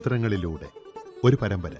ചിത്രങ്ങളിലൂടെ ഒരു പരമ്പര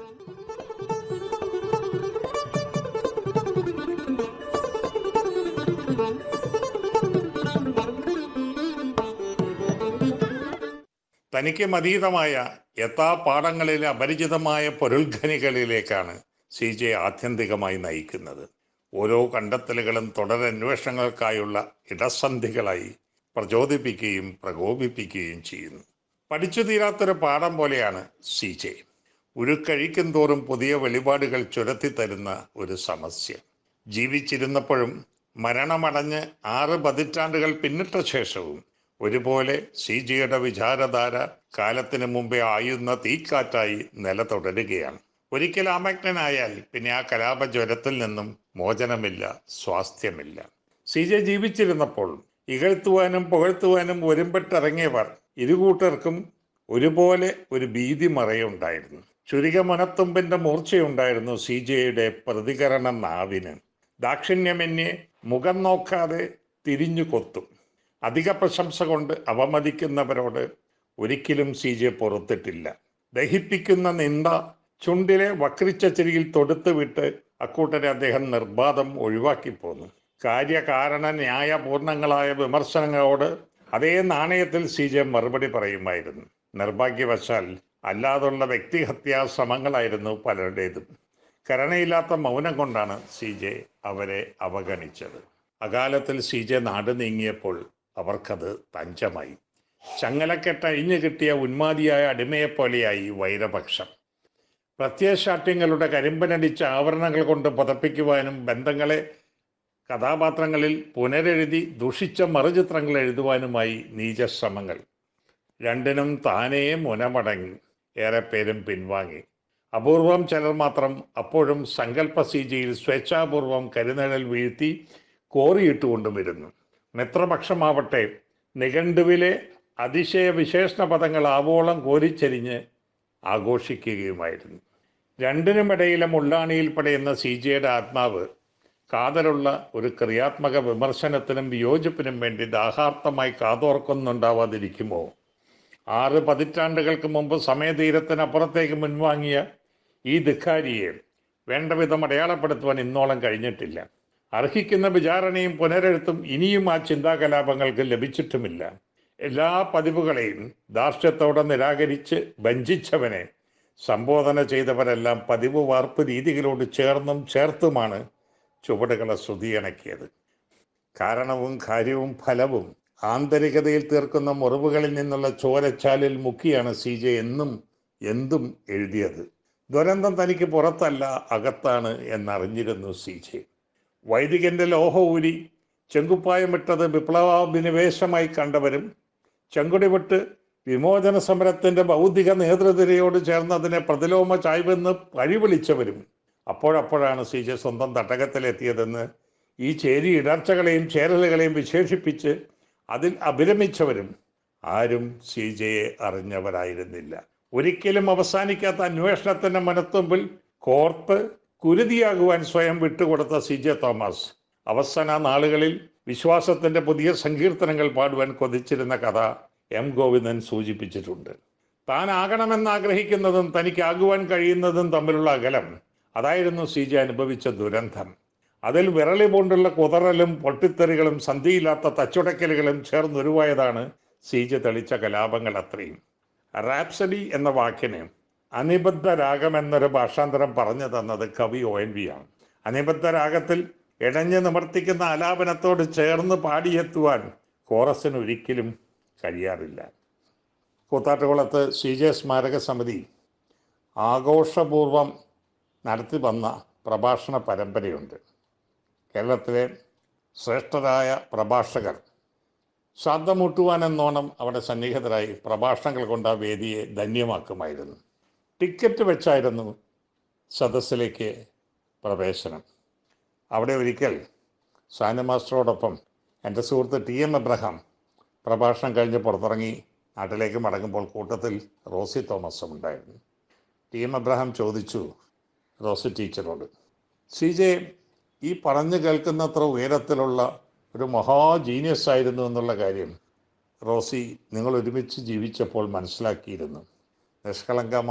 തനിക്ക് മതീതമായ യഥാപാഠങ്ങളിലെ അപരിചിതമായ പൊരുൾഖനികളിലേക്കാണ് സി ജെ ആത്യന്തികമായി നയിക്കുന്നത് ഓരോ കണ്ടെത്തലുകളും തുടരന്വേഷണങ്ങൾക്കായുള്ള ഇടസന്ധികളായി പ്രചോദിപ്പിക്കുകയും പ്രകോപിപ്പിക്കുകയും ചെയ്യുന്നു പഠിച്ചു തീരാത്തൊരു പാഠം പോലെയാണ് സി ജെ ഉരുക്കഴിക്കും തോറും പുതിയ വെളിപാടുകൾ ചുരത്തിത്തരുന്ന ഒരു സമസ്യ ജീവിച്ചിരുന്നപ്പോഴും മരണമടഞ്ഞ് ആറ് പതിറ്റാണ്ടുകൾ പിന്നിട്ട ശേഷവും ഒരുപോലെ സി ജിയുടെ വിചാരധാര കാലത്തിന് മുമ്പേ ആയുന്ന തീക്കാറ്റായി നില തുടരുകയാണ് ഒരിക്കൽ ആമഗ്നനായാൽ പിന്നെ ആ കലാപജ്വരത്തിൽ നിന്നും മോചനമില്ല സ്വാസ്ഥ്യമില്ല സി ജെ ജീവിച്ചിരുന്നപ്പോൾ ഇകഴ്ത്തുവാനും പുകഴ്ത്തുവാനും ഒരുമ്പെട്ടിറങ്ങിയവർ ഇരുകൂട്ടർക്കും ഒരുപോലെ ഒരു ഭീതി മറയുണ്ടായിരുന്നു ചുരിക മുനത്തുമ്പിന്റെ മൂർച്ചയുണ്ടായിരുന്നു സി ജെയുടെ പ്രതികരണ നാവിന് ദാക്ഷിണ്യമന്യെ മുഖം നോക്കാതെ തിരിഞ്ഞു കൊത്തും അധിക പ്രശംസ കൊണ്ട് അവമതിക്കുന്നവരോട് ഒരിക്കലും സി ജെ പുറത്തിട്ടില്ല ദഹിപ്പിക്കുന്ന നിന്ദ ചുണ്ടിലെ വക്രിച്ച ചിരിയിൽ തൊടുത്തു വിട്ട് അക്കൂട്ടരെ അദ്ദേഹം നിർബാധം ഒഴിവാക്കി പോന്നു കാര്യകാരണ ന്യായപൂർണങ്ങളായ വിമർശനങ്ങളോട് അതേ നാണയത്തിൽ സി ജെ മറുപടി പറയുമായിരുന്നു നിർഭാഗ്യവശാൽ അല്ലാതുള്ള വ്യക്തിഹത്യാ ശ്രമങ്ങളായിരുന്നു പലരുടേതും കരുണയില്ലാത്ത മൗനം കൊണ്ടാണ് സി ജെ അവരെ അവഗണിച്ചത് അകാലത്തിൽ സി ജെ നാട് നീങ്ങിയപ്പോൾ അവർക്കത് തഞ്ചമായി ചങ്ങലക്കെട്ട് അഴിഞ്ഞു കിട്ടിയ ഉന്മാതിയായ അടിമയെപ്പോലെയായി വൈരപക്ഷം പ്രത്യയശാഠ്യങ്ങളുടെ കരിമ്പനടിച്ച ആവരണങ്ങൾ കൊണ്ട് പതപ്പിക്കുവാനും ബന്ധങ്ങളെ കഥാപാത്രങ്ങളിൽ പുനരെഴുതി ദുഷിച്ച മറുചിത്രങ്ങൾ എഴുതുവാനുമായി നീചശ്രമങ്ങൾ രണ്ടിനും താനേ മുനമടങ്ങി ഏറെ പേരും പിൻവാങ്ങി അപൂർവം ചിലർ മാത്രം അപ്പോഴും സങ്കല്പ സീജയിൽ സ്വേച്ഛാപൂർവം കരുനിഴൽ വീഴ്ത്തി കോറിയിട്ടുകൊണ്ടും വരുന്നു മിത്രപക്ഷമാവട്ടെ നിഘണ്ടുവിലെ അതിശയ വിശേഷണ പദങ്ങൾ ആവോളം കോരിച്ചെരിഞ്ഞ് ആഘോഷിക്കുകയുമായിരുന്നു രണ്ടിനുമിടയിലെ മുള്ളാണിയിൽ പടയുന്ന സി ജിയുടെ ആത്മാവ് കാതലുള്ള ഒരു ക്രിയാത്മക വിമർശനത്തിനും വിയോജിപ്പിനും വേണ്ടി ദാഹാർത്ഥമായി കാതോർക്കുന്നുണ്ടാവാതിരിക്കുമോ ആറ് പതിറ്റാണ്ടുകൾക്ക് മുമ്പ് സമയതീരത്തിനപ്പുറത്തേക്ക് മുൻവാങ്ങിയ ഈ ധിക്കാരിയെ വേണ്ട വിധം അടയാളപ്പെടുത്തുവാൻ ഇന്നോളം കഴിഞ്ഞിട്ടില്ല അർഹിക്കുന്ന വിചാരണയും പുനരെഴുത്തും ഇനിയും ആ ചിന്താകലാപങ്ങൾക്ക് ലഭിച്ചിട്ടുമില്ല എല്ലാ പതിവുകളെയും ധാർഷ്ട്യത്തോടെ നിരാകരിച്ച് വഞ്ചിച്ചവനെ സംബോധന ചെയ്തവരെല്ലാം പതിവ് വാർപ്പ് രീതികളോട് ചേർന്നും ചേർത്തുമാണ് ചുവടുകളെ ശ്രുതിയണക്കിയത് കാരണവും കാര്യവും ഫലവും ആന്തരികതയിൽ തീർക്കുന്ന മുറിവുകളിൽ നിന്നുള്ള ചോരച്ചാലിൽ മുക്കിയാണ് സി ജെ എന്നും എന്തും എഴുതിയത് ദുരന്തം തനിക്ക് പുറത്തല്ല അകത്താണ് എന്നറിഞ്ഞിരുന്നു സി ജെ വൈദികന്റെ ലോഹ ഊരി ചെങ്കുപ്പായമിട്ടത് വിപ്ലവാഭിനിവേശമായി കണ്ടവരും ചെങ്കുടി വിട്ട് വിമോചന സമരത്തിന്റെ ബൗദ്ധിക നേതൃനിരയോട് ചേർന്നതിനെ പ്രതിലോമ ചായ്വെന്ന് പഴിവിളിച്ചവരും അപ്പോഴപ്പോഴാണ് സി ജെ സ്വന്തം തട്ടകത്തിലെത്തിയതെന്ന് ഈ ചേരി ഇടർച്ചകളെയും ചേരലുകളെയും വിശേഷിപ്പിച്ച് അതിൽ അഭിരമിച്ചവരും ആരും സി ജെയെ അറിഞ്ഞവരായിരുന്നില്ല ഒരിക്കലും അവസാനിക്കാത്ത അന്വേഷണത്തിന്റെ മനത്തുമ്പിൽ കോർത്ത് കുരുതിയാകുവാൻ സ്വയം വിട്ടുകൊടുത്ത സി ജെ തോമസ് അവസാന നാളുകളിൽ വിശ്വാസത്തിന്റെ പുതിയ സങ്കീർത്തനങ്ങൾ പാടുവാൻ കൊതിച്ചിരുന്ന കഥ എം ഗോവിന്ദൻ സൂചിപ്പിച്ചിട്ടുണ്ട് താൻ ആകണമെന്ന് ആഗ്രഹിക്കുന്നതും തനിക്കാകുവാൻ കഴിയുന്നതും തമ്മിലുള്ള അകലം അതായിരുന്നു സി ജെ അനുഭവിച്ച ദുരന്തം അതിൽ വിരളി കൊണ്ടുള്ള കുതറലും പൊട്ടിത്തെറികളും സന്ധിയില്ലാത്ത തച്ചുടക്കലുകളും ചേർന്നുരുവായതാണ് സി ജെ തെളിച്ച കലാപങ്ങൾ അത്രയും റാപ്സഡി എന്ന വാക്കിന് അനിബദ്ധ രാഗം എന്നൊരു ഭാഷാന്തരം പറഞ്ഞു തന്നത് കവി ഒ എൻ വി ആണ് അനിബദ്ധ രാഗത്തിൽ ഇടഞ്ഞു നിവർത്തിക്കുന്ന ആലാപനത്തോട് ചേർന്ന് പാടിയെത്തുവാൻ കോറസിന് ഒരിക്കലും കഴിയാറില്ല കൂത്താട്ടുകുളത്ത് സി ജെ സ്മാരക സമിതി ആഘോഷപൂർവം നടത്തി വന്ന പ്രഭാഷണ പരമ്പരയുണ്ട് കേരളത്തിലെ ശ്രേഷ്ഠരായ പ്രഭാഷകർ ശ്രാദ്ധമുട്ടുവാനെന്നോണം അവിടെ സന്നിഹിതരായി പ്രഭാഷണങ്ങൾ കൊണ്ട് ആ വേദിയെ ധന്യമാക്കുമായിരുന്നു ടിക്കറ്റ് വെച്ചായിരുന്നു സദസ്സിലേക്ക് പ്രവേശനം അവിടെ ഒരിക്കൽ സാനു മാസ്റ്ററോടൊപ്പം എൻ്റെ സുഹൃത്ത് ടി എം എബ്രഹാം പ്രഭാഷണം കഴിഞ്ഞ് പുറത്തിറങ്ങി നാട്ടിലേക്ക് മടങ്ങുമ്പോൾ കൂട്ടത്തിൽ റോസി തോമസും ഉണ്ടായിരുന്നു ടി എം എബ്രഹാം ചോദിച്ചു റോസി ടീച്ചറോട് സി ജെ ഈ പറഞ്ഞു കേൾക്കുന്നത്ര ഉയരത്തിലുള്ള ഒരു മഹാ ജീനിയസ് ആയിരുന്നു എന്നുള്ള കാര്യം റോസി നിങ്ങൾ ഒരുമിച്ച് ജീവിച്ചപ്പോൾ മനസ്സിലാക്കിയിരുന്നു നിഷ്കളങ്കമായ